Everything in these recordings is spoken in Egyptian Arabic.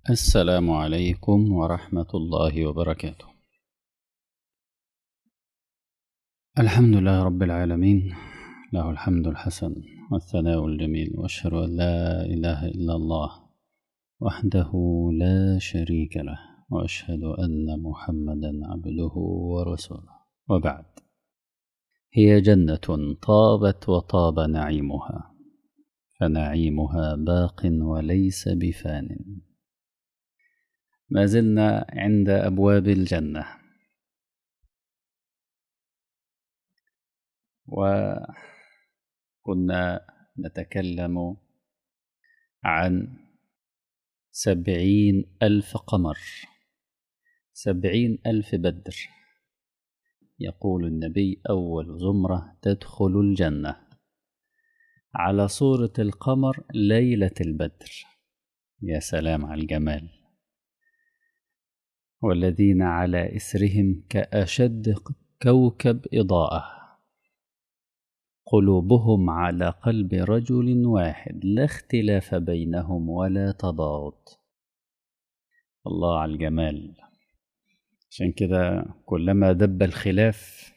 السلام عليكم ورحمة الله وبركاته. الحمد لله رب العالمين له الحمد الحسن والثناء الجميل وأشهد أن لا إله إلا الله وحده لا شريك له وأشهد أن محمدا عبده ورسوله وبعد هي جنة طابت وطاب نعيمها فنعيمها باق وليس بفان ما زلنا عند أبواب الجنة وكنا نتكلم عن سبعين ألف قمر سبعين ألف بدر يقول النبي أول زمرة تدخل الجنة على صورة القمر ليلة البدر يا سلام على الجمال والذين على إسرهم كأشد كوكب إضاءة قلوبهم على قلب رجل واحد لا اختلاف بينهم ولا تضاد الله على الجمال عشان كده كلما دب الخلاف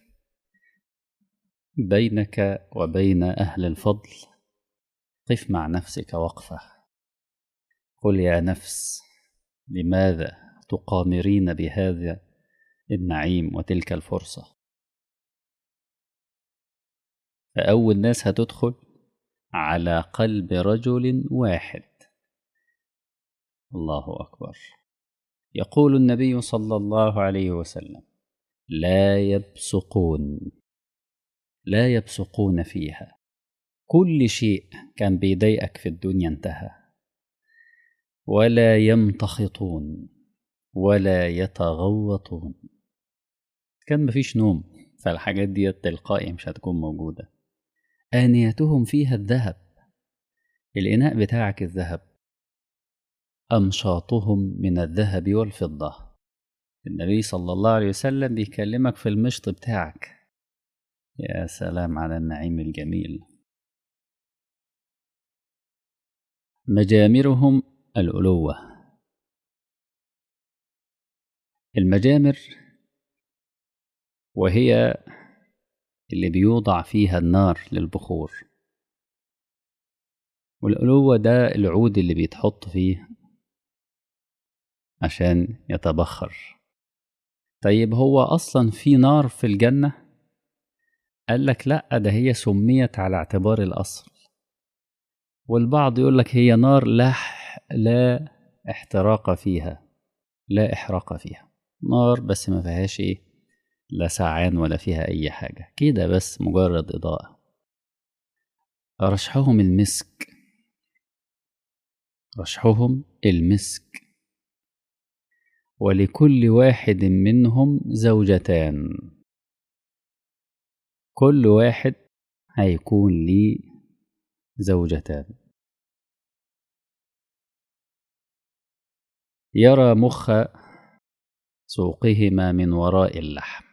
بينك وبين أهل الفضل قف مع نفسك وقفة قل يا نفس لماذا تقامرين بهذا النعيم وتلك الفرصة فأول ناس هتدخل على قلب رجل واحد الله أكبر يقول النبي صلى الله عليه وسلم لا يبصقون لا يبصقون فيها كل شيء كان بيضايقك في الدنيا انتهى ولا يمتخطون ولا يتغوطون كان مفيش نوم فالحاجات دي تلقائي مش هتكون موجودة آنيتهم فيها الذهب الإناء بتاعك الذهب أمشاطهم من الذهب والفضة النبي صلى الله عليه وسلم بيكلمك في المشط بتاعك يا سلام على النعيم الجميل مجامرهم الألوة المجامر وهي اللي بيوضع فيها النار للبخور والألوة ده العود اللي بيتحط فيه عشان يتبخر طيب هو أصلا في نار في الجنة قال لك لأ ده هي سميت على اعتبار الأصل والبعض يقول لك هي نار لا لا احتراق فيها لا إحراق فيها نار بس ما فيهاش إيه لا سعان ولا فيها أي حاجة كده بس مجرد إضاءة رشحهم المسك رشحهم المسك ولكل واحد منهم زوجتان كل واحد هيكون ليه زوجتان يرى مخ سوقهما من وراء اللحم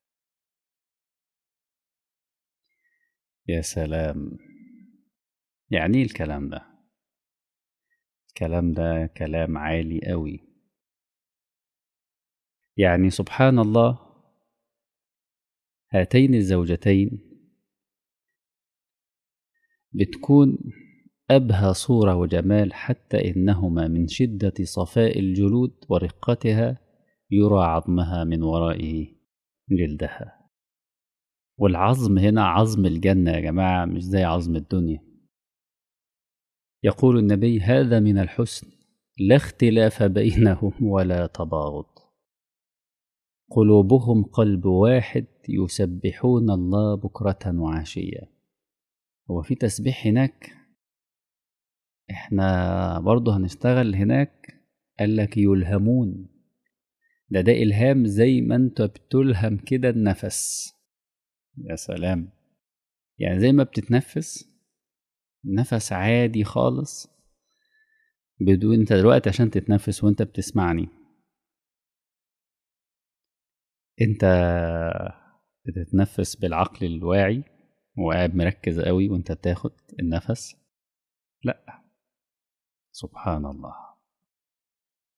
يا سلام يعني ايه الكلام ده الكلام ده كلام عالي قوي يعني سبحان الله هاتين الزوجتين بتكون أبهى صورة وجمال حتى إنهما من شدة صفاء الجلود ورقتها يرى عظمها من وراء جلدها والعظم هنا عظم الجنة يا جماعة مش زي عظم الدنيا يقول النبي هذا من الحسن لا اختلاف بينهم ولا تباغض قلوبهم قلب واحد يسبحون الله بكرة وعشية هو في تسبيح هناك احنا برضه هنشتغل هناك قال لك يلهمون ده ده إلهام زي ما انت بتلهم كده النفس يا سلام يعني زي ما بتتنفس نفس عادي خالص بدون انت دلوقتي عشان تتنفس وانت بتسمعني انت بتتنفس بالعقل الواعي وقاعد مركز قوي وانت بتاخد النفس لا سبحان الله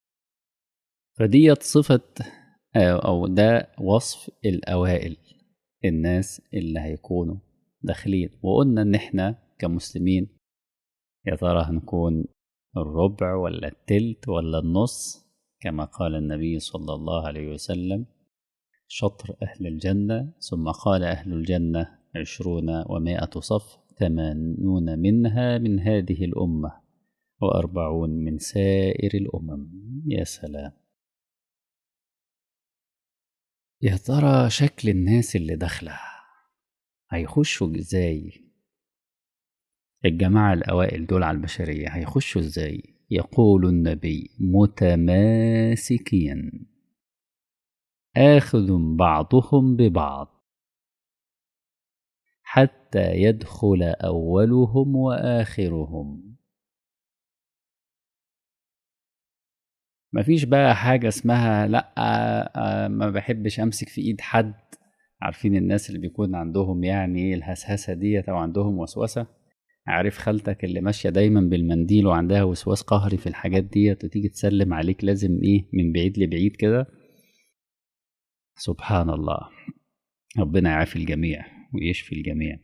فديت صفة أو ده وصف الأوائل الناس اللي هيكونوا داخلين وقلنا إن إحنا كمسلمين يا ترى هنكون الربع ولا التلت ولا النص كما قال النبي صلى الله عليه وسلم شطر أهل الجنة ثم قال أهل الجنة عشرون ومائة صف ثمانون منها من هذه الأمة وأربعون من سائر الأمم يا سلام يا ترى شكل الناس اللي داخلة هيخشوا ازاي الجماعة الأوائل دول على البشرية هيخشوا ازاي يقول النبي متماسكين آخذ بعضهم ببعض حتى يدخل أولهم وآخرهم مفيش بقى حاجة اسمها لأ ما بحبش أمسك في إيد حد عارفين الناس اللي بيكون عندهم يعني الهسهسة ديت أو عندهم وسوسة عارف خالتك اللي ماشية دايما بالمنديل وعندها وسواس قهري في الحاجات ديت وتيجي تسلم عليك لازم إيه من بعيد لبعيد كده سبحان الله ربنا يعافي الجميع ويشفي الجميع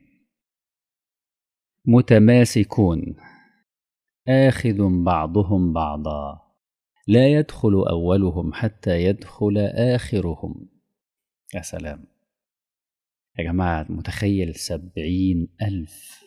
متماسكون آخذ بعضهم بعضا لا يدخل أولهم حتى يدخل آخرهم يا سلام يا جماعة متخيل سبعين ألف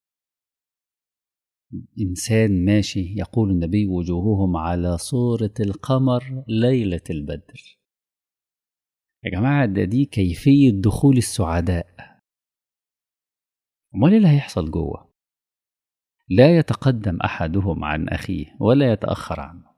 إنسان ماشي يقول النبي وجوههم على صورة القمر ليلة البدر يا جماعة ده دي كيفية دخول السعداء أمال إيه اللي هيحصل جوه لا يتقدم أحدهم عن أخيه ولا يتأخر عنه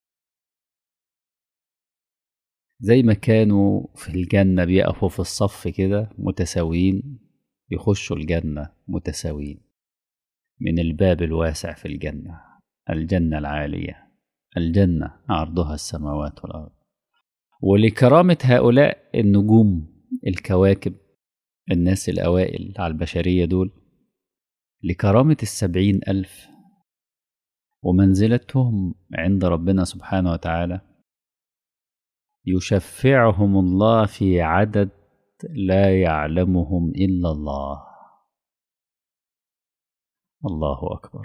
زي ما كانوا في الجنة بيقفوا في الصف كده متساويين يخشوا الجنة متساويين من الباب الواسع في الجنة الجنة العالية الجنة عرضها السماوات والأرض ولكرامة هؤلاء النجوم الكواكب الناس الأوائل على البشرية دول لكرامة السبعين ألف ومنزلتهم عند ربنا سبحانه وتعالى يشفعهم الله في عدد لا يعلمهم إلا الله الله أكبر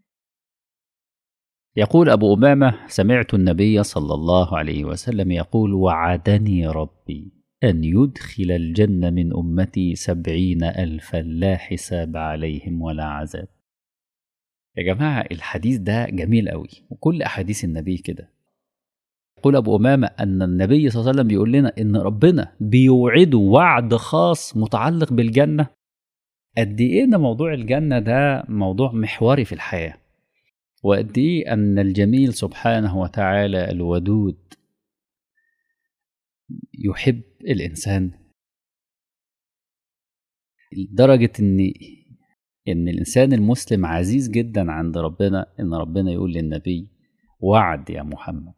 يقول أبو أمامة سمعت النبي صلى الله عليه وسلم يقول وعدني ربي أن يدخل الجنة من أمتي سبعين ألفا لا حساب عليهم ولا عذاب يا جماعة الحديث ده جميل قوي وكل أحاديث النبي كده يقول أبو أمامة أن النبي صلى الله عليه وسلم بيقول لنا إن ربنا بيوعده وعد خاص متعلق بالجنة قد إيه إن موضوع الجنة ده موضوع محوري في الحياة وقد إيه أن الجميل سبحانه وتعالى الودود يحب الإنسان لدرجة إن إن الإنسان المسلم عزيز جدا عند ربنا إن ربنا يقول للنبي وعد يا محمد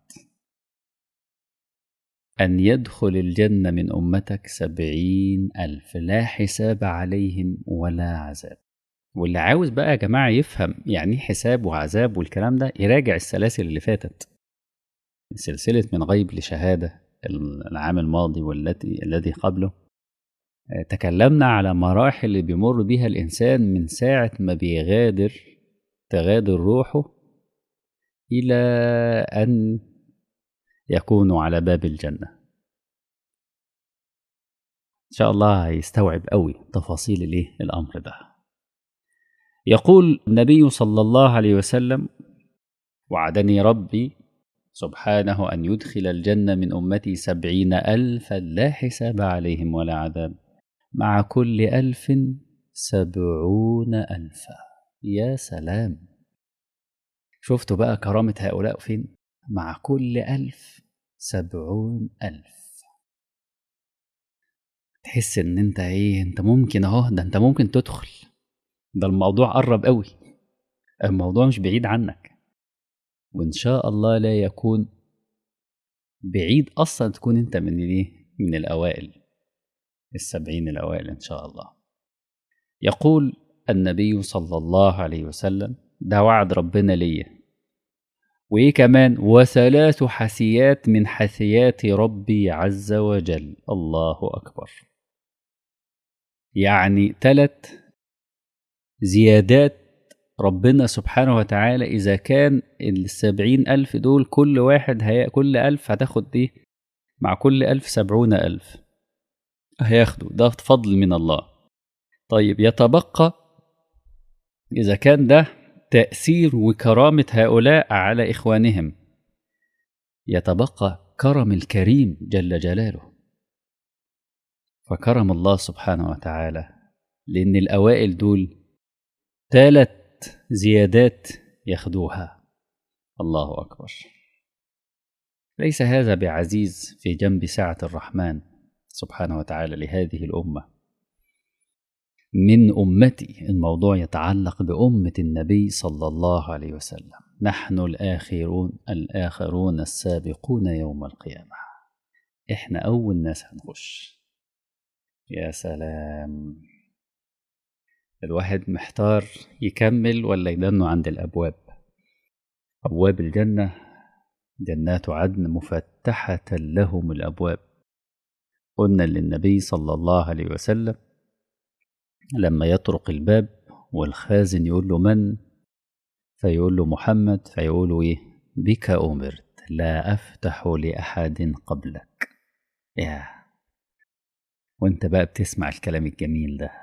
أن يدخل الجنة من أمتك سبعين ألف لا حساب عليهم ولا عذاب واللي عاوز بقى يا جماعة يفهم يعني حساب وعذاب والكلام ده يراجع السلاسل اللي فاتت سلسلة من غيب لشهادة العام الماضي والتي الذي قبله تكلمنا على مراحل اللي بيمر بيها الإنسان من ساعة ما بيغادر تغادر روحه إلى أن يكون على باب الجنة إن شاء الله هيستوعب قوي تفاصيل الإيه الأمر ده يقول النبي صلى الله عليه وسلم وعدني ربي سبحانه أن يدخل الجنة من أمتي سبعين ألفا لا حساب عليهم ولا عذاب مع كل ألف سبعون ألفا يا سلام شفتوا بقى كرامة هؤلاء فين مع كل ألف سبعون ألف تحس إن أنت إيه أنت ممكن أهو ده أنت ممكن تدخل ده الموضوع قرب قوي الموضوع مش بعيد عنك وإن شاء الله لا يكون بعيد أصلا تكون أنت من إيه من الأوائل السبعين الأوائل إن شاء الله يقول النبي صلى الله عليه وسلم ده وعد ربنا ليا وإيه كمان وثلاث حثيات من حثيات ربي عز وجل الله أكبر يعني ثلاث زيادات ربنا سبحانه وتعالى إذا كان السبعين ألف دول كل واحد هي كل ألف هتاخد دي مع كل ألف سبعون ألف هياخدوا ده فضل من الله طيب يتبقى إذا كان ده تأثير وكرامة هؤلاء على إخوانهم يتبقى كرم الكريم جل جلاله فكرم الله سبحانه وتعالى لأن الأوائل دول ثلاث زيادات ياخدوها الله أكبر ليس هذا بعزيز في جنب سعة الرحمن سبحانه وتعالى لهذه الأمة من أمتي الموضوع يتعلق بأمة النبي صلى الله عليه وسلم نحن الآخرون الآخرون السابقون يوم القيامة إحنا أول ناس هنخش يا سلام الواحد محتار يكمل ولا يدنه عند الأبواب أبواب الجنة جنات عدن مفتحة لهم الأبواب قلنا للنبي صلى الله عليه وسلم لما يطرق الباب والخازن يقول له من فيقول له محمد فيقول له ايه بك امرت لا افتح لاحد قبلك يا وانت بقى بتسمع الكلام الجميل ده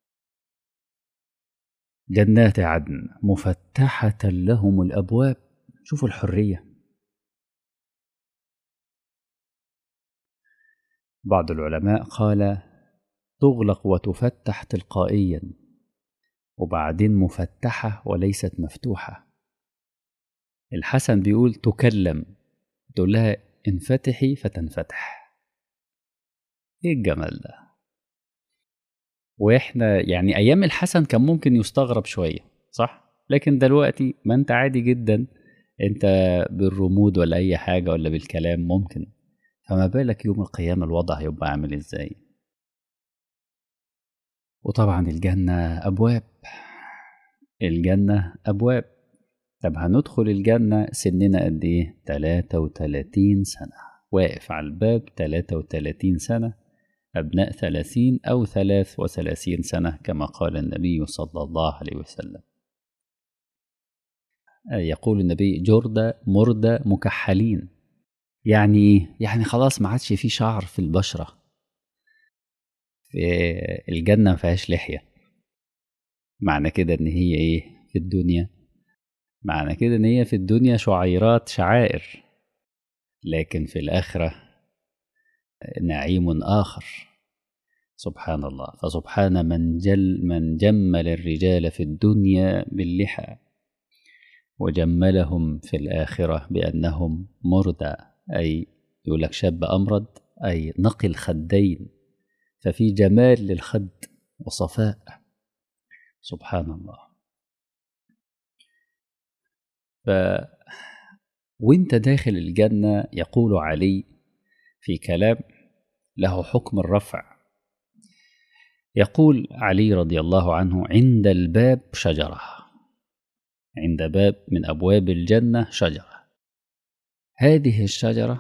جنات عدن مفتحة لهم الأبواب شوفوا الحرية بعض العلماء قال تغلق وتفتح تلقائيا وبعدين مفتحة وليست مفتوحة الحسن بيقول تكلم تقول لها انفتحي فتنفتح ايه الجمال ده واحنا يعني ايام الحسن كان ممكن يستغرب شويه صح لكن دلوقتي ما انت عادي جدا انت بالرمود ولا اي حاجه ولا بالكلام ممكن فما بالك يوم القيامه الوضع هيبقى عامل ازاي وطبعا الجنه ابواب الجنه ابواب طب هندخل الجنه سننا قد ايه 33 سنه واقف على الباب 33 سنه أبناء ثلاثين أو ثلاث وثلاثين سنة كما قال النبي صلى الله عليه وسلم يقول النبي جردة مردة مكحلين يعني ايه؟ يعني خلاص ما عادش في شعر في البشرة في الجنة ما فيهاش لحية معنى كده ان هي ايه في الدنيا معنى كده ان هي في الدنيا شعيرات شعائر لكن في الآخرة نعيم آخر سبحان الله فسبحان من جل من جمل الرجال في الدنيا باللحى وجملهم في الآخرة بأنهم مردى أي يقول لك شاب أمرد أي نقي الخدين ففي جمال للخد وصفاء سبحان الله ف وانت داخل الجنة يقول علي في كلام له حكم الرفع يقول علي رضي الله عنه عند الباب شجرة عند باب من أبواب الجنة شجرة هذه الشجرة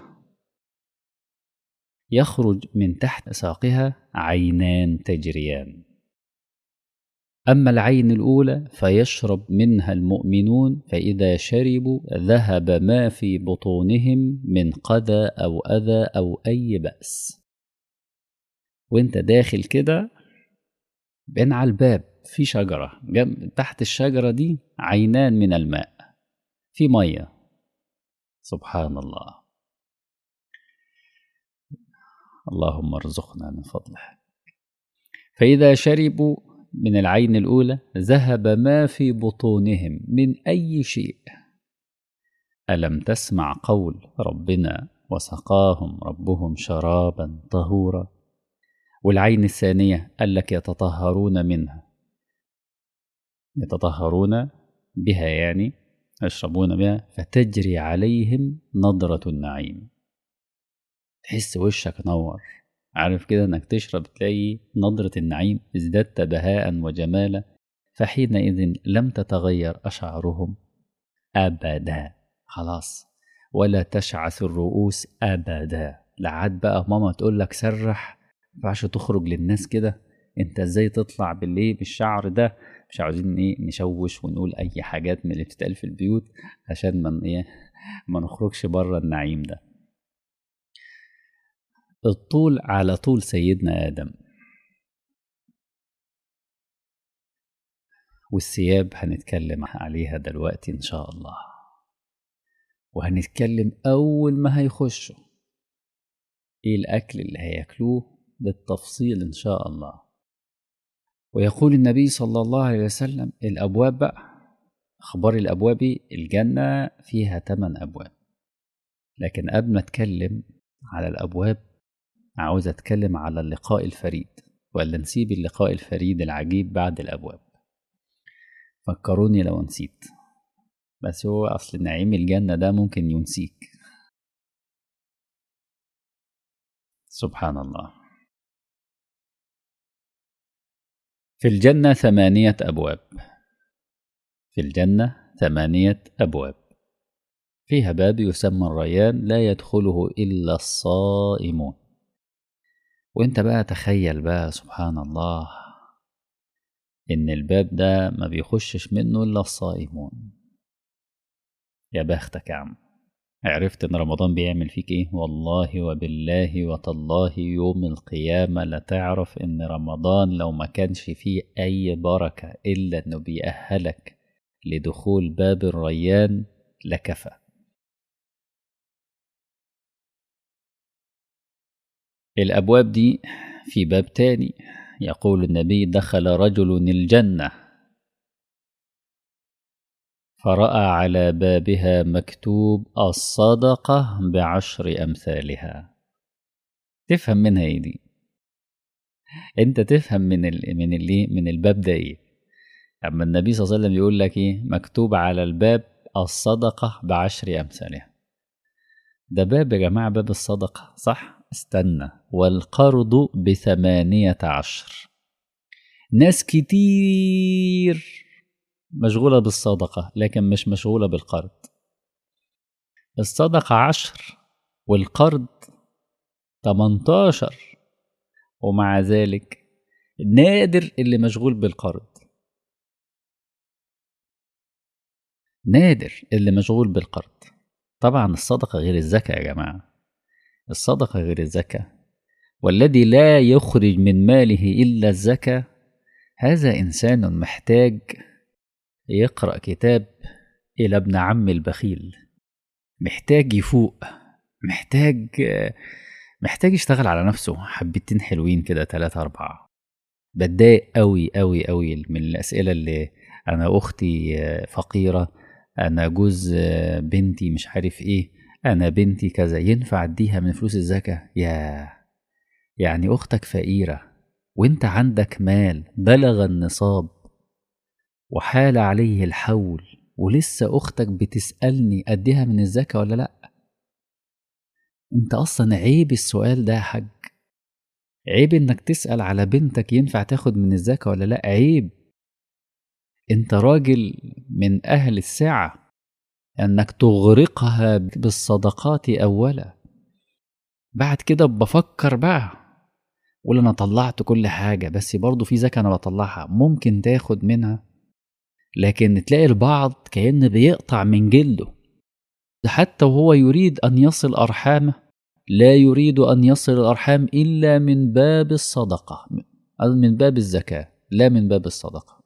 يخرج من تحت ساقها عينان تجريان أما العين الأولى فيشرب منها المؤمنون فإذا شربوا ذهب ما في بطونهم من قذى أو أذى أو أي بأس وانت داخل كده بين على الباب في شجرة جنب تحت الشجرة دي عينان من الماء في مية سبحان الله اللهم ارزقنا من فضله فإذا شربوا من العين الأولى ذهب ما في بطونهم من أي شيء ألم تسمع قول ربنا وسقاهم ربهم شرابا طهورا والعين الثانية قال لك يتطهرون منها يتطهرون بها يعني يشربون بها فتجري عليهم نضرة النعيم تحس وشك نور عارف كده انك تشرب تلاقي نضرة النعيم ازددت بهاء وجمالا فحينئذ لم تتغير أشعارهم أبدا خلاص ولا تشعث الرؤوس ابدا لعاد بقى ماما تقول لك سرح ما ينفعش تخرج للناس كده انت ازاي تطلع بالليل بالشعر ده مش عاوزين ايه نشوش ونقول اي حاجات من اللي بتتقال في البيوت عشان ما ايه ما نخرجش بره النعيم ده الطول على طول سيدنا ادم والثياب هنتكلم عليها دلوقتي ان شاء الله وهنتكلم اول ما هيخشوا ايه الاكل اللي هياكلوه بالتفصيل ان شاء الله ويقول النبي صلى الله عليه وسلم الابواب بقى اخبار الابواب الجنه فيها ثمان ابواب لكن قبل ما اتكلم على الابواب عاوز اتكلم على اللقاء الفريد ولا نسيب اللقاء الفريد العجيب بعد الابواب فكروني لو نسيت بس هو اصل نعيم الجنه ده ممكن ينسيك سبحان الله في الجنه ثمانيه ابواب في الجنه ثمانيه ابواب فيها باب يسمى الريان لا يدخله الا الصائمون وانت بقى تخيل بقى سبحان الله ان الباب ده ما بيخشش منه الا الصائمون يا بختك يا عم عرفت ان رمضان بيعمل فيك ايه والله وبالله وتالله يوم القيامة لا تعرف ان رمضان لو ما كانش فيه اي بركة الا انه بيأهلك لدخول باب الريان لكفى الابواب دي في باب تاني يقول النبي دخل رجل الجنة فرأى على بابها مكتوب الصدقة بعشر أمثالها تفهم منها ايه دي انت تفهم من ال من اللي من الباب ده ايه اما النبي صلى الله عليه وسلم يقول لك ايه مكتوب على الباب الصدقة بعشر أمثالها ده باب يا جماعة باب الصدقة صح استنى والقرض بثمانية عشر ناس كتير مشغولة بالصدقة لكن مش مشغولة بالقرض الصدقة عشر والقرض تمنتاشر ومع ذلك نادر اللي مشغول بالقرض نادر اللي مشغول بالقرض طبعا الصدقة غير الزكاة يا جماعة الصدقة غير الزكاة والذي لا يخرج من ماله إلا الزكاة هذا إنسان محتاج يقرأ كتاب إلى ابن عم البخيل محتاج يفوق محتاج محتاج يشتغل على نفسه حبتين حلوين كده تلاتة أربعة بتضايق أوي أوي أوي من الأسئلة اللي أنا أختي فقيرة أنا جوز بنتي مش عارف إيه أنا بنتي كذا ينفع أديها من فلوس الزكاة يا يعني أختك فقيرة وأنت عندك مال بلغ النصاب وحال عليه الحول ولسه أختك بتسألني أديها من الزكاة ولا لأ أنت أصلا عيب السؤال ده يا حاج عيب إنك تسأل على بنتك ينفع تاخد من الزكاة ولا لأ عيب أنت راجل من أهل السعة انك تغرقها بالصدقات اولا بعد كده بفكر بقى قول انا طلعت كل حاجة بس برضه في زكاة انا بطلعها ممكن تاخد منها لكن تلاقي البعض كأن بيقطع من جلده حتى وهو يريد أن يصل أرحامه لا يريد أن يصل الأرحام إلا من باب الصدقة من باب الزكاة لا من باب الصدقة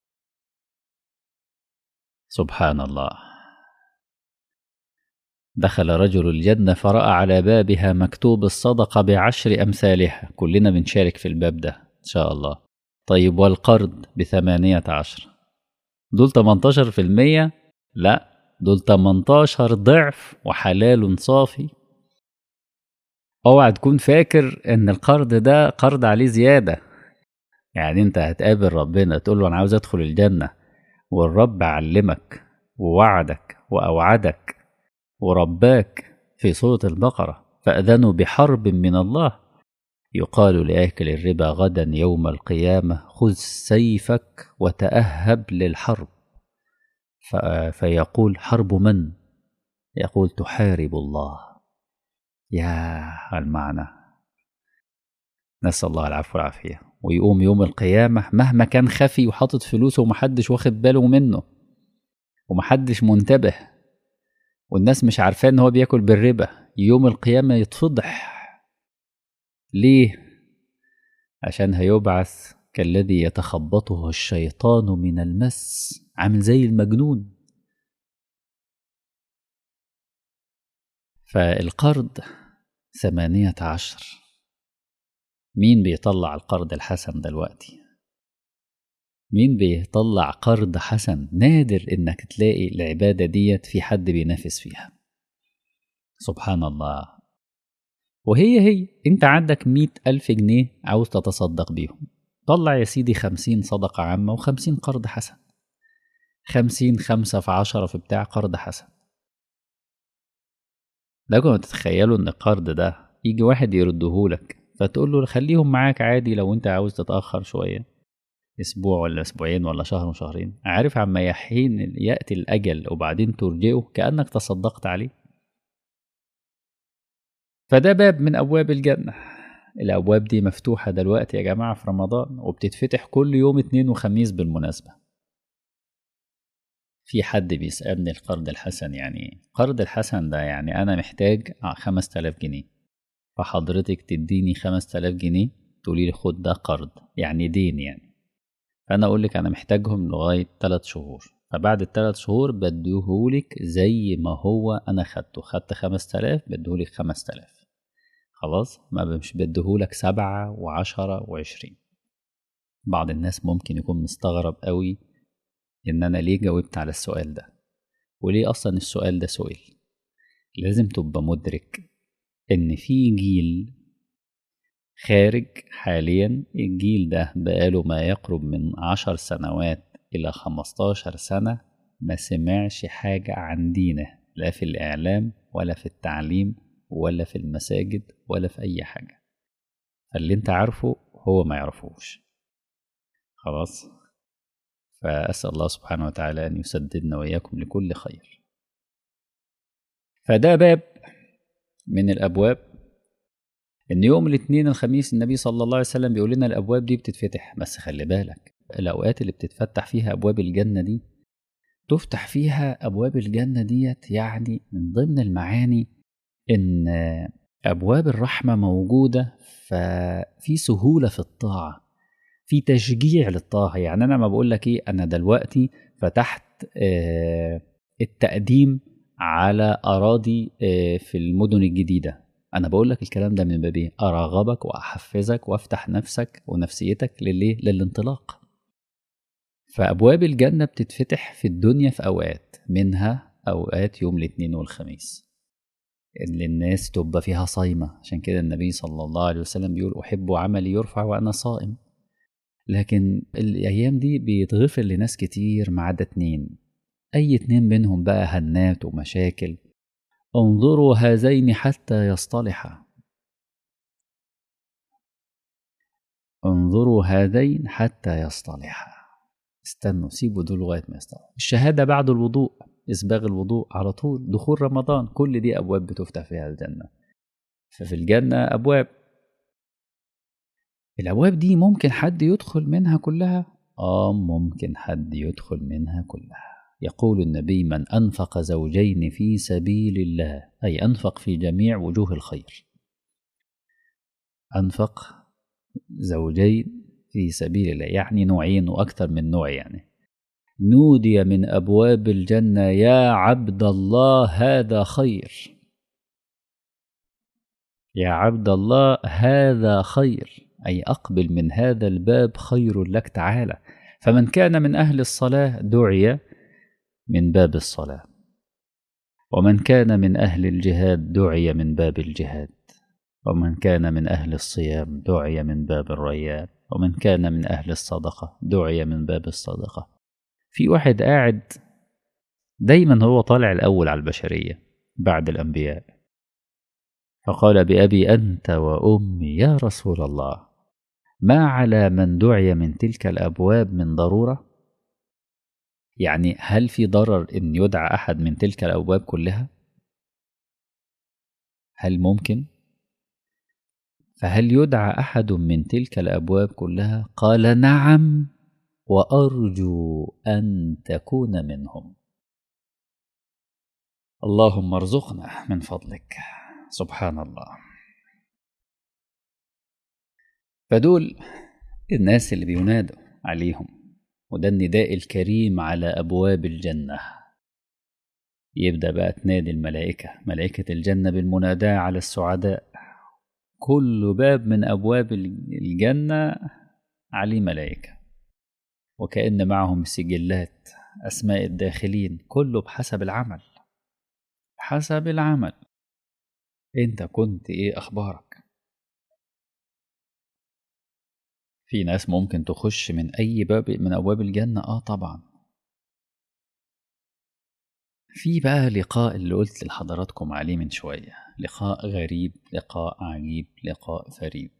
سبحان الله دخل رجل الجنة فرأى على بابها مكتوب الصدقة بعشر أمثالها كلنا بنشارك في الباب ده إن شاء الله طيب والقرض بثمانية عشر دول 18% لا دول 18 ضعف وحلال صافي اوعى تكون فاكر ان القرض ده قرض عليه زيادة يعني انت هتقابل ربنا تقول له انا عاوز ادخل الجنة والرب علمك ووعدك واوعدك ورباك في سورة البقرة فأذنوا بحرب من الله يقال لآكل الربا غدا يوم القيامة خذ سيفك وتأهب للحرب فيقول حرب من يقول تحارب الله يا المعنى نسأل الله العفو والعافية ويقوم يوم القيامة مهما كان خفي وحاطط فلوسه ومحدش واخد باله منه ومحدش منتبه والناس مش عارفاه ان هو بياكل بالربا يوم القيامة يتفضح ليه؟ عشان هيبعث كالذي يتخبطه الشيطان من المس عامل زي المجنون فالقرض ثمانية عشر مين بيطلع القرض الحسن دلوقتي مين بيطلع قرض حسن نادر انك تلاقي العبادة ديت في حد بينافس فيها سبحان الله وهي هي انت عندك مئة ألف جنيه عاوز تتصدق بيهم طلع يا سيدي خمسين صدقة عامة وخمسين قرض حسن خمسين خمسة في عشرة في بتاع قرض حسن لكم تتخيلوا ان القرض ده يجي واحد يردهولك فتقول له خليهم معاك عادي لو انت عاوز تتأخر شوية اسبوع ولا اسبوعين ولا شهر وشهرين عارف عما يحين يأتي الأجل وبعدين ترجئه كأنك تصدقت عليه فده باب من أبواب الجنة الأبواب دي مفتوحة دلوقتي يا جماعة في رمضان وبتتفتح كل يوم اتنين وخميس بالمناسبة في حد بيسألني القرض الحسن يعني قرض الحسن ده يعني أنا محتاج خمس تلاف جنيه فحضرتك تديني خمس تلاف جنيه تقولي لي خد ده قرض يعني دين يعني فأنا أقول لك أنا محتاجهم لغاية تلات شهور فبعد التلات شهور بديهولك زي ما هو أنا خدته خدت خمس تلاف بديهولك خمس تلاف خلاص ما مش بديهولك سبعة وعشرة وعشرين بعض الناس ممكن يكون مستغرب قوي إن أنا ليه جاوبت على السؤال ده وليه أصلا السؤال ده سئل لازم تبقى مدرك إن في جيل خارج حاليا الجيل ده بقاله ما يقرب من عشر سنوات إلى خمستاشر سنة ما سمعش حاجة عن دينه لا في الإعلام ولا في التعليم ولا في المساجد ولا في أي حاجة فاللي انت عارفه هو ما يعرفوش خلاص فأسأل الله سبحانه وتعالى أن يسددنا وإياكم لكل خير فده باب من الأبواب إن يوم الاثنين الخميس النبي صلى الله عليه وسلم بيقول لنا الأبواب دي بتتفتح بس خلي بالك الأوقات اللي بتتفتح فيها أبواب الجنة دي تفتح فيها أبواب الجنة ديت يعني من ضمن المعاني إن أبواب الرحمة موجودة ففي سهولة في الطاعة في تشجيع للطاعة يعني أنا ما بقول لك إيه أنا دلوقتي فتحت التقديم على أراضي في المدن الجديدة أنا بقول لك الكلام ده من باب إيه؟ أرغبك وأحفزك وأفتح نفسك ونفسيتك للإيه؟ للانطلاق فأبواب الجنة بتتفتح في الدنيا في أوقات منها أوقات يوم الاثنين والخميس اللي الناس تبقى فيها صايمة عشان كده النبي صلى الله عليه وسلم بيقول أحب عملي يرفع وأنا صائم لكن الأيام دي بيتغفر لناس كتير ما عدا اتنين أي اتنين منهم بقى هنات ومشاكل انظروا هذين حتى يصطلحا انظروا هذين حتى يصطلحا استنوا سيبوا دول لغاية ما يصطلحوا الشهادة بعد الوضوء إسباغ الوضوء على طول دخول رمضان كل دي أبواب بتفتح فيها الجنة ففي الجنة أبواب الأبواب دي ممكن حد يدخل منها كلها آه ممكن حد يدخل منها كلها يقول النبي من أنفق زوجين في سبيل الله أي أنفق في جميع وجوه الخير أنفق زوجين في سبيل الله يعني نوعين وأكثر من نوع يعني نودي من أبواب الجنة يا عبد الله هذا خير يا عبد الله هذا خير أي أقبل من هذا الباب خير لك تعالى فمن كان من أهل الصلاة دعي من باب الصلاة ومن كان من أهل الجهاد دعي من باب الجهاد ومن كان من أهل الصيام دعي من باب الريان ومن كان من أهل الصدقة دعي من باب الصدقة في واحد قاعد دايما هو طالع الأول على البشرية بعد الأنبياء فقال بأبي أنت وأمي يا رسول الله ما على من دعي من تلك الأبواب من ضرورة يعني هل في ضرر إن يدعى أحد من تلك الأبواب كلها هل ممكن فهل يدعى احد من تلك الابواب كلها قال نعم وارجو ان تكون منهم اللهم ارزقنا من فضلك سبحان الله فدول الناس اللي بينادوا عليهم وده النداء الكريم على ابواب الجنه يبدا بقى تنادي الملائكه ملائكه الجنه بالمناداه على السعداء كل باب من ابواب الجنه عليه ملائكه وكان معهم سجلات اسماء الداخلين كله بحسب العمل حسب العمل انت كنت ايه اخبارك في ناس ممكن تخش من اي باب من ابواب الجنه اه طبعا في بقى لقاء اللي قلت لحضراتكم عليه من شويه لقاء غريب لقاء عجيب لقاء فريد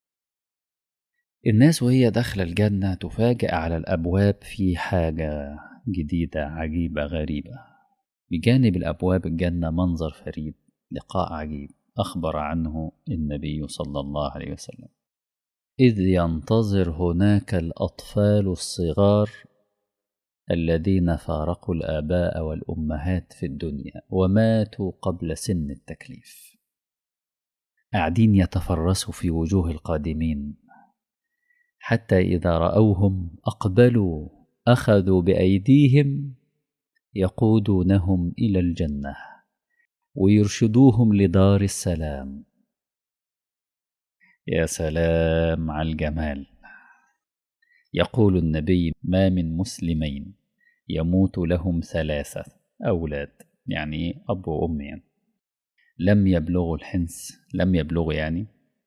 الناس وهي داخله الجنه تفاجأ على الابواب في حاجه جديده عجيبه غريبه بجانب الابواب الجنه منظر فريد لقاء عجيب اخبر عنه النبي صلى الله عليه وسلم إذ ينتظر هناك الأطفال الصغار الذين فارقوا الآباء والأمهات في الدنيا وماتوا قبل سن التكليف قاعدين يتفرسوا في وجوه القادمين حتى إذا رأوهم أقبلوا أخذوا بأيديهم يقودونهم إلى الجنة ويرشدوهم لدار السلام يا سلام على الجمال يقول النبي ما من مسلمين يموت لهم ثلاثة أولاد يعني أب وأم يعني لم يبلغوا الحنس لم يبلغوا يعني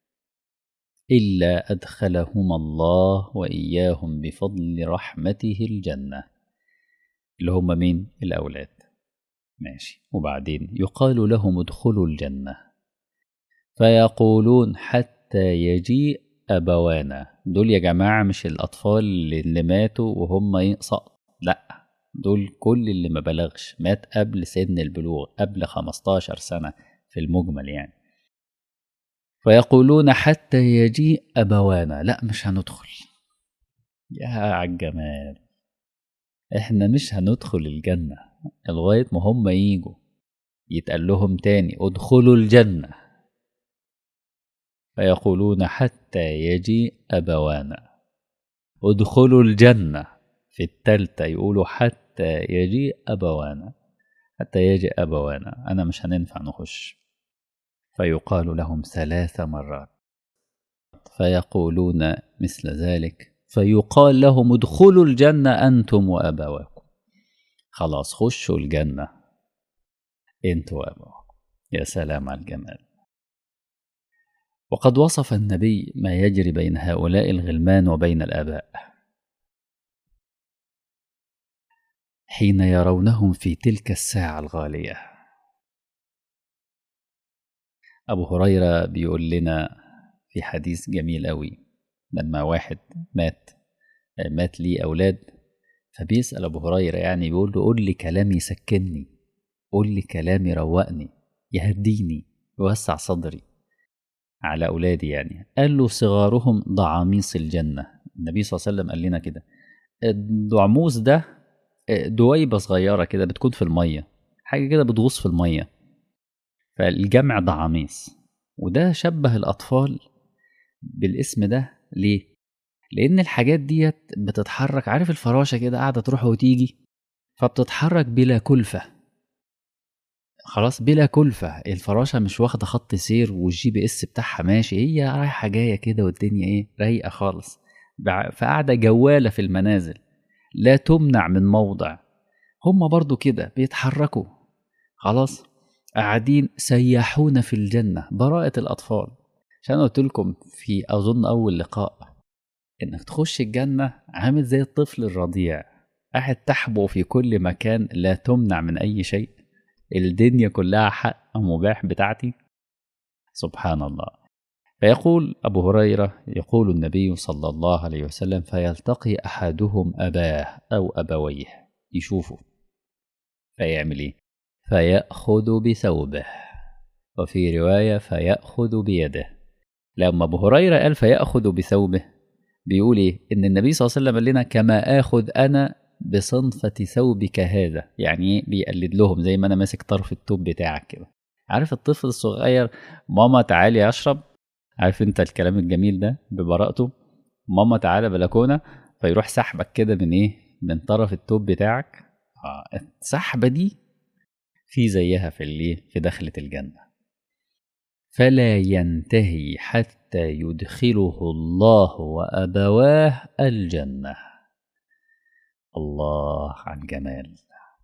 إلا أدخلهم الله وإياهم بفضل رحمته الجنة اللي هم مين الأولاد ماشي وبعدين يقال لهم ادخلوا الجنة فيقولون حتى حتى يجيء أبوانا دول يا جماعة مش الأطفال اللي ماتوا وهم سقط لأ دول كل اللي ما بلغش مات قبل سن البلوغ قبل 15 سنة في المجمل يعني فيقولون حتى يجيء أبوانا لأ مش هندخل يا عالجمال احنا مش هندخل الجنة لغاية ما هم يجوا يتقال لهم تاني ادخلوا الجنة فيقولون حتى يجيء أبوانا ادخلوا الجنة في التالتة يقولوا حتى يجيء أبوانا حتى يجي أبوانا أنا مش هننفع نخش فيقال لهم ثلاث مرات فيقولون مثل ذلك فيقال لهم ادخلوا الجنة أنتم وأبواكم خلاص خشوا الجنة أنتم وأبواكم يا سلام على الجمال وقد وصف النبي ما يجري بين هؤلاء الغلمان وبين الآباء حين يرونهم في تلك الساعة الغالية أبو هريرة بيقول لنا في حديث جميل أوي لما واحد مات مات ليه أولاد فبيسأل أبو هريرة يعني بيقول له قول لي كلام يسكنني قول لي كلام يروقني يهديني يوسع صدري على أولادي يعني قال له صغارهم ضعاميص الجنة النبي صلى الله عليه وسلم قال لنا كده الضعموس ده دويبة صغيرة كده بتكون في المية حاجة كده بتغوص في المية فالجمع ضعاميص وده شبه الأطفال بالاسم ده ليه؟ لأن الحاجات ديت بتتحرك عارف الفراشة كده قاعدة تروح وتيجي فبتتحرك بلا كلفة خلاص بلا كلفة الفراشة مش واخدة خط سير والجي بي اس بتاعها ماشي هي رايحة جاية كده والدنيا ايه رايقة خالص فقاعدة جوالة في المنازل لا تمنع من موضع هما برضو كده بيتحركوا خلاص قاعدين سياحون في الجنة براءة الأطفال عشان قلت لكم في أظن أول لقاء إنك تخش الجنة عامل زي الطفل الرضيع قاعد تحبو في كل مكان لا تمنع من أي شيء الدنيا كلها حق مباح بتاعتي سبحان الله فيقول أبو هريرة يقول النبي صلى الله عليه وسلم فيلتقي أحدهم أباه أو أبويه يشوفه فيعمل إيه فيأخذ بثوبه وفي رواية فيأخذ بيده لما أبو هريرة قال فيأخذ بثوبه بيقول إيه إن النبي صلى الله عليه وسلم قال لنا كما آخذ أنا بصنفة ثوبك هذا يعني إيه بيقلد لهم زي ما أنا ماسك طرف التوب بتاعك كده عارف الطفل الصغير ماما تعالي أشرب عارف أنت الكلام الجميل ده ببراءته ماما تعالى بلكونة فيروح سحبك كده من إيه من طرف التوب بتاعك آه السحبة دي في زيها في اللي في دخلة الجنة فلا ينتهي حتى يدخله الله وأبواه الجنة الله عن جمال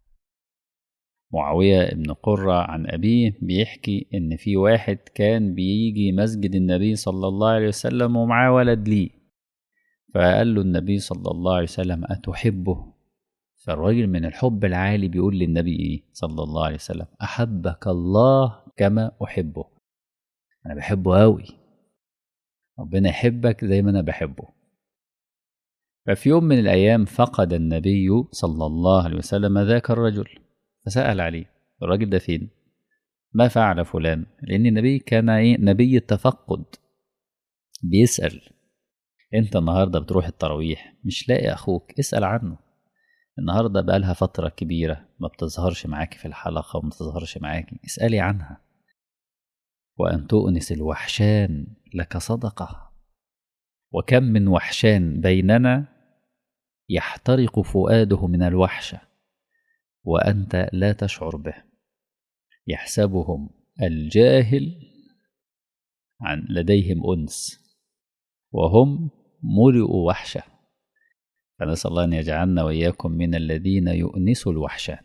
معاوية بن قرة عن أبيه بيحكي إن في واحد كان بيجي مسجد النبي صلى الله عليه وسلم ومعاه ولد ليه فقال له النبي صلى الله عليه وسلم أتحبه فالراجل من الحب العالي بيقول للنبي إيه صلى الله عليه وسلم أحبك الله كما أحبه أنا بحبه أوي ربنا يحبك زي ما أنا بحبه ففي يوم من الأيام فقد النبي صلى الله عليه وسلم ذاك الرجل فسأل عليه الراجل ده فين ما فعل فلان لأن النبي كان إيه نبي التفقد بيسأل أنت النهاردة بتروح التراويح مش لاقي أخوك اسأل عنه النهاردة بقالها فترة كبيرة ما بتظهرش معاكي في الحلقة وما بتظهرش معاكي اسألي عنها وأن تؤنس الوحشان لك صدقة وكم من وحشان بيننا يحترق فؤاده من الوحشة وأنت لا تشعر به يحسبهم الجاهل عن لديهم أنس وهم ملئوا وحشة فنسأل الله أن يجعلنا وإياكم من الذين يؤنسوا الوحشان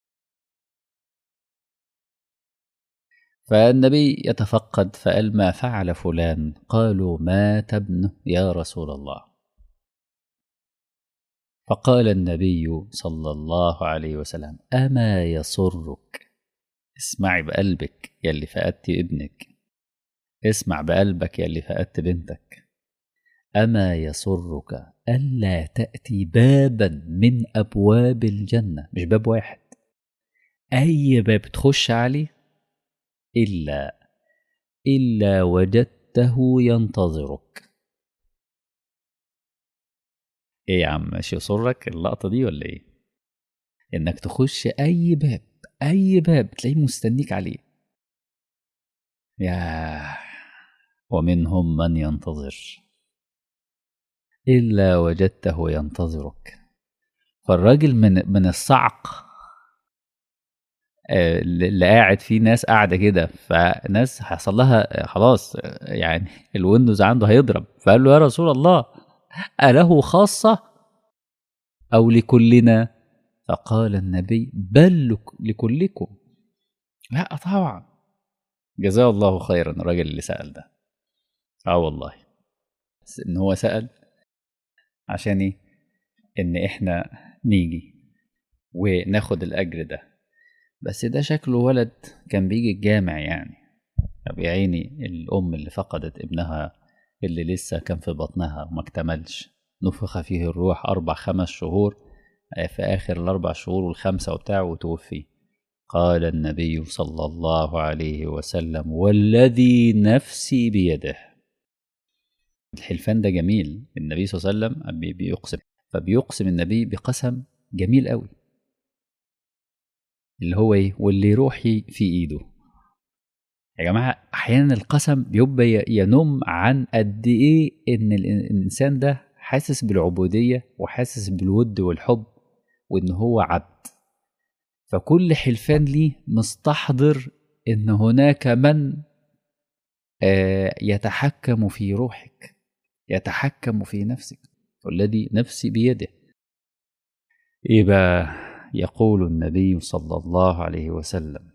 فالنبي يتفقد فقال ما فعل فلان قالوا مات ابنه يا رسول الله فقال النبي صلى الله عليه وسلم أما يسرك اسمعي بقلبك يلي فقدت ابنك اسمع بقلبك يلي فقدت بنتك أما يسرك ألا تأتي بابا من أبواب الجنة مش باب واحد أي باب تخش عليه إلا إلا وجدته ينتظرك إيه يا عم مش يسرك اللقطة دي ولا إيه؟ إنك تخش أي باب أي باب تلاقيه مستنيك عليه يا ومنهم من ينتظر إلا وجدته ينتظرك فالراجل من من الصعق اللي قاعد فيه ناس قاعده كده فناس حصل لها خلاص يعني الويندوز عنده هيضرب فقال له يا رسول الله أله خاصة أو لكلنا فقال النبي بل لكلكم لا طبعا جزاه الله خيرا الراجل اللي سأل ده اه والله ان هو سأل عشان ايه ان احنا نيجي وناخد الاجر ده بس ده شكله ولد كان بيجي الجامع يعني طب يا عيني الأم اللي فقدت ابنها اللي لسه كان في بطنها وما اكتملش نفخ فيه الروح أربع خمس شهور في آخر الأربع شهور والخمسة وبتاع وتوفي قال النبي صلى الله عليه وسلم والذي نفسي بيده الحلفان ده جميل النبي صلى الله عليه وسلم بيقسم فبيقسم النبي بقسم جميل قوي اللي هو ايه واللي روحي في ايده يا جماعه احيانا القسم بيبقى ينم عن قد ايه ان الانسان ده حاسس بالعبوديه وحاسس بالود والحب وان هو عبد فكل حلفان ليه مستحضر ان هناك من يتحكم في روحك يتحكم في نفسك والذي نفسي بيده ايه بقى يقول النبي صلى الله عليه وسلم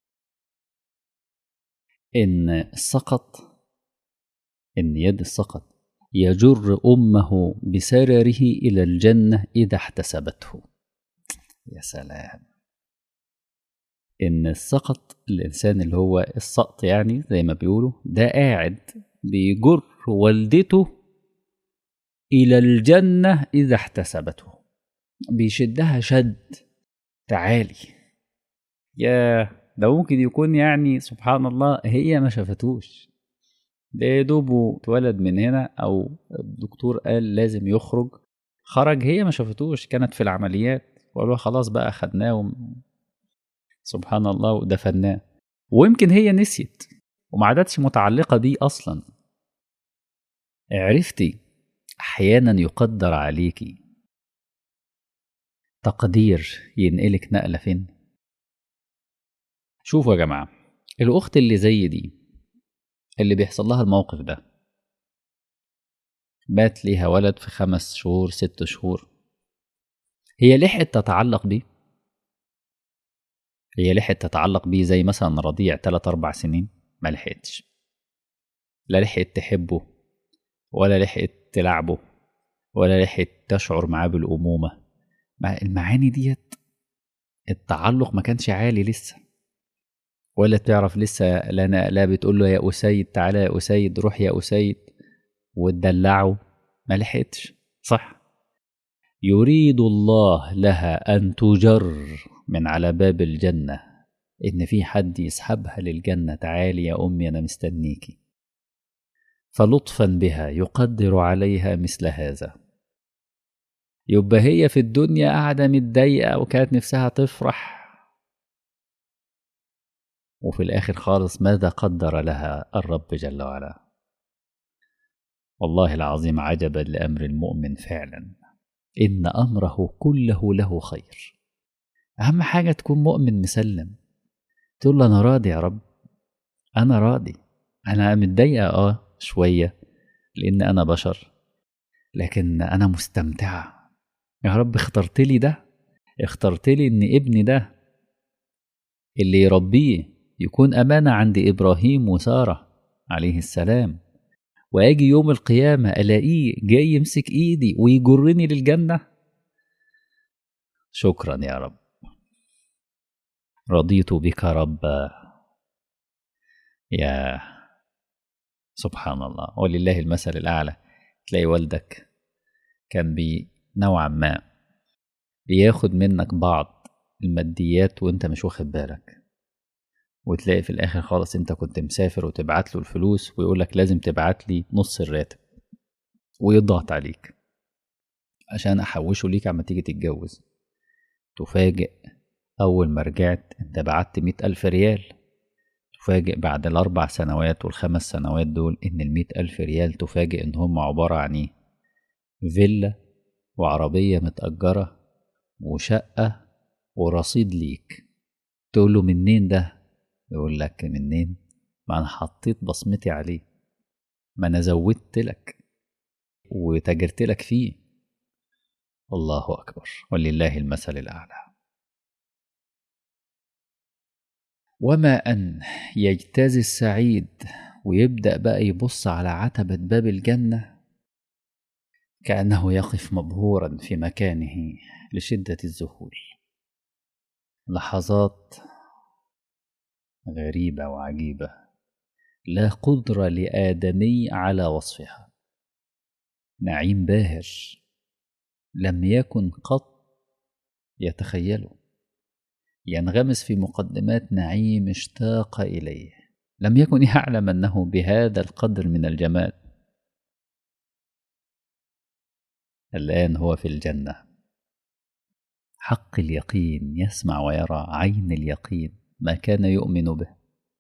ان السقط ان يد السقط يجر امه بسرره الى الجنه اذا احتسبته يا سلام ان السقط الانسان اللي هو السقط يعني زي ما بيقولوا ده قاعد بيجر والدته الى الجنه اذا احتسبته بيشدها شد تعالي يا ده ممكن يكون يعني سبحان الله هي ما شافتوش ده يا دوبه اتولد من هنا او الدكتور قال لازم يخرج خرج هي ما شافتوش كانت في العمليات وقالوا خلاص بقى خدناه و... سبحان الله ودفناه ويمكن هي نسيت وما عادتش متعلقة بيه أصلا عرفتي أحيانا يقدر عليكي تقدير ينقلك نقلة فين شوفوا يا جماعة الأخت اللي زي دي اللي بيحصل لها الموقف ده مات ليها ولد في خمس شهور ست شهور هي لحقت تتعلق بيه هي لحقت تتعلق بيه زي مثلا رضيع تلات أربع سنين ما لحقتش لا لحقت تحبه ولا لحقت تلعبه ولا لحقت تشعر معاه بالأمومة مع المعاني ديت التعلق ما كانش عالي لسه ولا تعرف لسه لا لا بتقول له يا أسيد تعالى يا أسيد روح يا أسيد وتدلعه ما لحقتش صح يريد الله لها أن تجر من على باب الجنة إن في حد يسحبها للجنة تعالي يا أمي أنا مستنيكي فلطفا بها يقدر عليها مثل هذا يبقى هي في الدنيا قاعدة متضايقة وكانت نفسها تفرح وفي الآخر خالص ماذا قدر لها الرب جل وعلا والله العظيم عجبا لأمر المؤمن فعلا إن أمره كله له خير أهم حاجة تكون مؤمن مسلم تقول له أنا راضي يا رب أنا راضي أنا متضايقة آه شوية لأن أنا بشر لكن أنا مستمتعة يا رب اخترت لي ده اخترت لي إن ابني ده اللي يربيه يكون أمانة عند إبراهيم وسارة عليه السلام وأجي يوم القيامة ألاقيه جاي يمسك إيدي ويجرني للجنة شكرا يا رب رضيت بك ربا يا سبحان الله ولله المثل الأعلى تلاقي والدك كان بي نوعا ما بياخد منك بعض الماديات وانت مش واخد بالك وتلاقي في الاخر خالص انت كنت مسافر وتبعت له الفلوس ويقول لك لازم تبعت لي نص الراتب ويضغط عليك عشان احوشه ليك عما تيجي تتجوز تفاجئ اول ما رجعت انت بعت مئة الف ريال تفاجئ بعد الاربع سنوات والخمس سنوات دول ان المئة الف ريال تفاجئ ان هم عبارة عن ايه فيلا وعربية متأجرة وشقة ورصيد ليك تقول له منين ده يقول لك منين ما انا حطيت بصمتي عليه ما انا زودت لك وتاجرت لك فيه الله اكبر ولله المثل الاعلى وما ان يجتاز السعيد ويبدا بقى يبص على عتبه باب الجنه كانه يقف مبهورا في مكانه لشده الذهول لحظات غريبة وعجيبة لا قدرة لآدمي على وصفها نعيم باهر لم يكن قط يتخيله ينغمس في مقدمات نعيم اشتاق إليه لم يكن يعلم أنه بهذا القدر من الجمال الآن هو في الجنة حق اليقين يسمع ويرى عين اليقين ما كان يؤمن به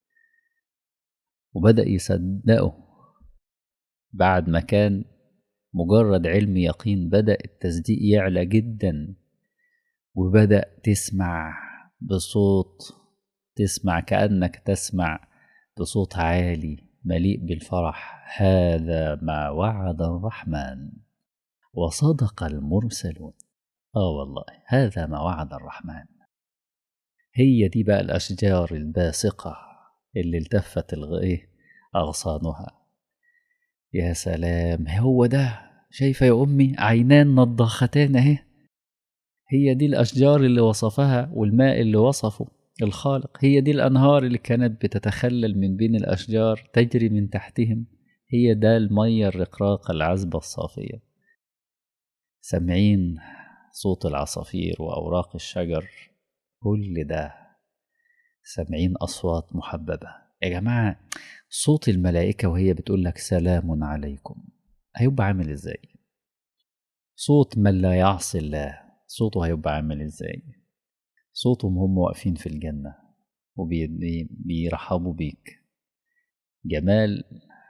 وبدأ يصدقه بعد ما كان مجرد علم يقين بدأ التصديق يعلى جدا وبدأ تسمع بصوت تسمع كأنك تسمع بصوت عالي مليء بالفرح هذا ما وعد الرحمن وصدق المرسلون اه والله هذا ما وعد الرحمن هي دي بقى الأشجار الباسقة اللي التفت الغيه أغصانها يا سلام هو ده شايفة يا أمي عينان نضاختان أهي هي دي الأشجار اللي وصفها والماء اللي وصفه الخالق هي دي الأنهار اللي كانت بتتخلل من بين الأشجار تجري من تحتهم هي ده المية الرقراقة العذبة الصافية سامعين صوت العصافير وأوراق الشجر كل ده سامعين أصوات محببة يا جماعة صوت الملائكة وهي بتقول لك سلام عليكم هيبقى عامل ازاي صوت من لا يعصي الله صوته هيبقى عامل ازاي صوتهم هم واقفين في الجنة وبيرحبوا بيك جمال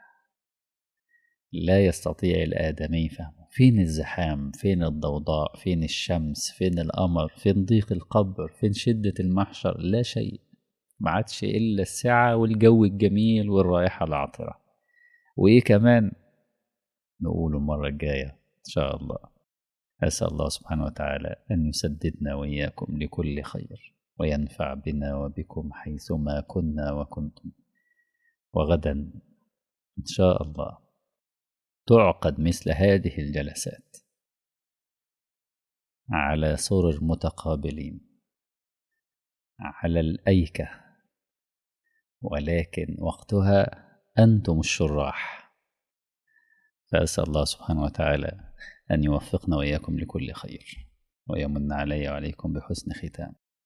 لا يستطيع الآدمي فهمه فين الزحام فين الضوضاء فين الشمس فين القمر فين ضيق القبر فين شدة المحشر لا شيء ما عادش إلا السعة والجو الجميل والرائحة العطرة وإيه كمان نقوله المرة الجاية إن شاء الله أسأل الله سبحانه وتعالى أن يسددنا وإياكم لكل خير وينفع بنا وبكم حيثما كنا وكنتم وغدا إن شاء الله تعقد مثل هذه الجلسات على سرر متقابلين على الأيكة ولكن وقتها أنتم الشراح فأسأل الله سبحانه وتعالى أن يوفقنا وإياكم لكل خير ويمن علي وعليكم بحسن ختام